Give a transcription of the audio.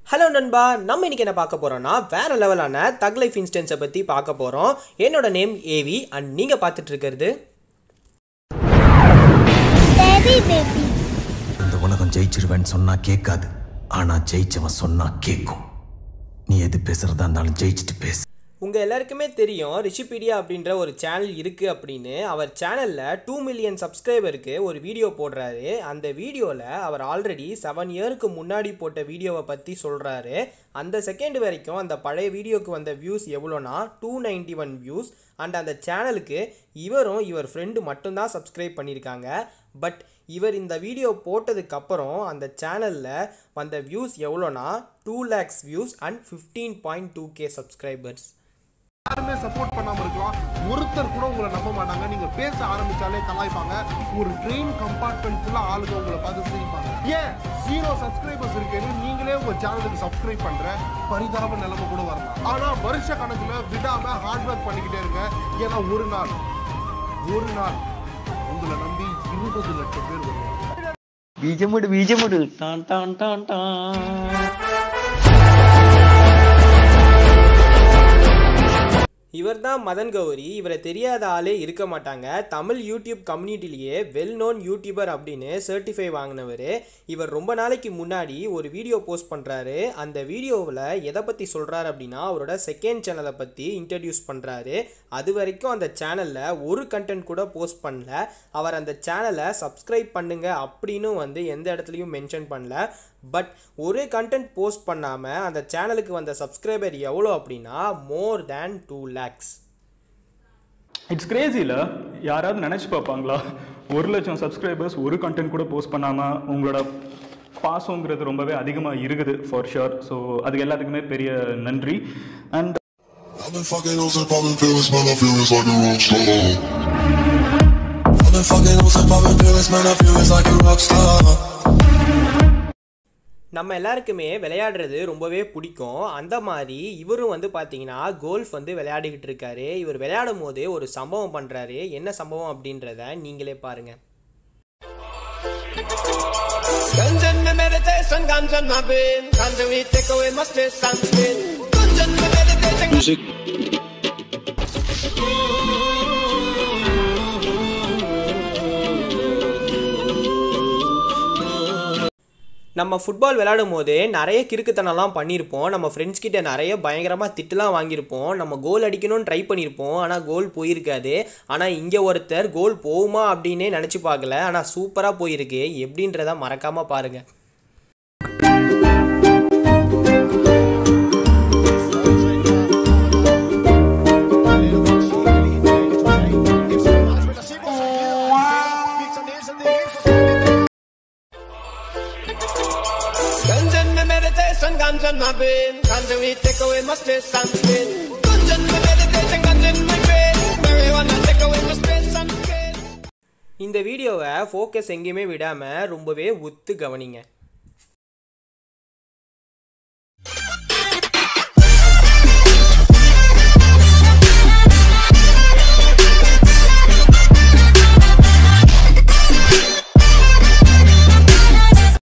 Hello நண்பா நம்ம இன்னைக்கு என்ன பார்க்க போறோம்னா வேற லெவலான தக் லைஃப் இன்ஸ்டன்ஸை பற்றி பார்க்க போகிறோம் என்னோட நேம் ஏவி அண்ட் நீங்கள் பார்த்துட்டு இருக்கிறது Baby baby. இந்த உலகம் ஜெயிச்சிருவேன்னு சொன்னா கேட்காது ஆனா ஜெயிச்சவன் சொன்னா கேட்கும் நீ எது பேசுறதா இருந்தாலும் ஜெயிச்சுட்டு பேசு உங்கள் எல்லாருக்குமே தெரியும் ரிஷிபீடியா அப்படின்ற ஒரு சேனல் இருக்குது அப்படின்னு அவர் சேனலில் டூ மில்லியன் சப்ஸ்கிரைபருக்கு ஒரு வீடியோ போடுறாரு அந்த வீடியோவில் அவர் ஆல்ரெடி செவன் இயருக்கு முன்னாடி போட்ட வீடியோவை பற்றி சொல்கிறாரு அந்த செகண்ட் வரைக்கும் அந்த பழைய வீடியோக்கு வந்த வியூஸ் எவ்வளோனா two ninety one views and அந்த சேனலுக்கு இவரும் இவர் ஃப்ரெண்டு மட்டும்தான் சப்ஸ்கிரைப் பண்ணியிருக்காங்க பட் இவர் இந்த வீடியோ போட்டதுக்கப்புறம் அந்த சேனலில் வந்த வியூஸ் எவ்வளோனா two lakhs views and fifteen point two K subscribers யாருமே சப்போர்ட் பண்ணாம இருக்கலாம் ஒருத்தர் கூட உங்களை நம்ப மாட்டாங்க நீங்க பேச ஆரம்பிச்சாலே கலாய்ப்பாங்க ஒரு ட்ரெயின் கம்பார்ட்மெண்ட் ஃபுல்லா ஆளுங்க உங்களை பார்த்து சிரிப்பாங்க ஏன் ஜீரோ சப்ஸ்கிரைபர்ஸ் இருக்குன்னு நீங்களே உங்க சேனலுக்கு சப்ஸ்கிரைப் பண்ற பரிதாப நிலைமை கூட வரலாம் ஆனா வருஷ கணக்குல விடாம ஹார்ட் ஒர்க் பண்ணிக்கிட்டே இருங்க ஏன்னா ஒரு நாள் ஒரு நாள் உங்களை நம்பி இருபது லட்சம் பேர் வருவாங்க ബീജമിട് ബീജമിട് ടാൻ ടാൻ ടാൻ ടാൻ இவர் தான் மதன் கௌரி இவரை தெரியாத ஆளே இருக்க மாட்டாங்க தமிழ் யூடியூப் கம்யூனிட்டிலேயே வெல் நோன் யூடியூபர் அப்படின்னு சர்டிஃபை வாங்கினவர் இவர் ரொம்ப நாளைக்கு முன்னாடி ஒரு வீடியோ போஸ்ட் பண்ணுறாரு அந்த வீடியோவில் எதை பற்றி சொல்கிறாரு அப்படின்னா அவரோட செகண்ட் சேனலை பற்றி இன்ட்ரடியூஸ் பண்ணுறாரு அது வரைக்கும் அந்த சேனலில் ஒரு கண்டென்ட் கூட போஸ்ட் பண்ணல அவர் அந்த சேனலை சப்ஸ்கிரைப் பண்ணுங்க அப்படின்னு வந்து எந்த இடத்துலையும் மென்ஷன் பண்ணல பட் ஒரு கண்டென்ட் போஸ்ட் பண்ணாமல் அந்த சேனலுக்கு வந்த சப்ஸ்கிரைபர் எவ்வளோ அப்படின்னா more than two lakhs it's கிரேசியில் யாராவது நினச்சி பார்ப்பாங்களா ஒரு லட்சம் சப்ஸ்கிரைபர்ஸ் ஒரு கண்டென்ட் கூட போஸ்ட் பண்ணாமல் உங்களோட பாசங்கிறது ரொம்பவே அதிகமாக இருக்குது ஃபார் ஷுர் ஸோ அதுக்கு எல்லாத்துக்குமே பெரிய நன்றி and I've been fucking hoes and popping pills, man, I feel it's like a rock star. I've been fucking hoes and popping pills, man, I feel it's like a rock star. நம்ம எல்லாருக்குமே விளையாடுறது ரொம்பவே பிடிக்கும் அந்த மாதிரி இவரும் வந்து பார்த்தீங்கன்னா கோல்ஃப் வந்து விளையாடிக்கிட்டு இருக்காரு இவர் விளையாடும் போது ஒரு சம்பவம் பண்ணுறாரு என்ன சம்பவம் அப்படின்றத நீங்களே பாருங்கள் Ganja in my meditation, ganja in my brain. Ganja we take away my stress and strain. Ganja in my meditation. Music. நம்ம ஃபுட்பால் விளையாடும் போது நிறைய கிறுக்குத்தனம்லாம் பண்ணியிருப்போம் நம்ம ஃப்ரெண்ட்ஸ் கிட்ட நிறைய பயங்கரமாக திட்டுலாம் வாங்கியிருப்போம் நம்ம கோல் அடிக்கணும்னு ட்ரை பண்ணியிருப்போம் ஆனால் கோல் போயிருக்காது ஆனால் இங்கே ஒருத்தர் கோல் போகுமா அப்படின்னே நினச்சி பார்க்கல ஆனால் சூப்பராக போயிருக்கு எப்படின்றத மறக்காமல் பாருங்கள் Ganja in my meditation, ganja in my brain. Ganja we take away my stress and strain. Ganja in my meditation, ganja in my brain. Marijuana take away my stress and strain. இந்த வீடியோவை focus எங்கேயுமே விடாமல் ரொம்பவே உத்து கவனிங்க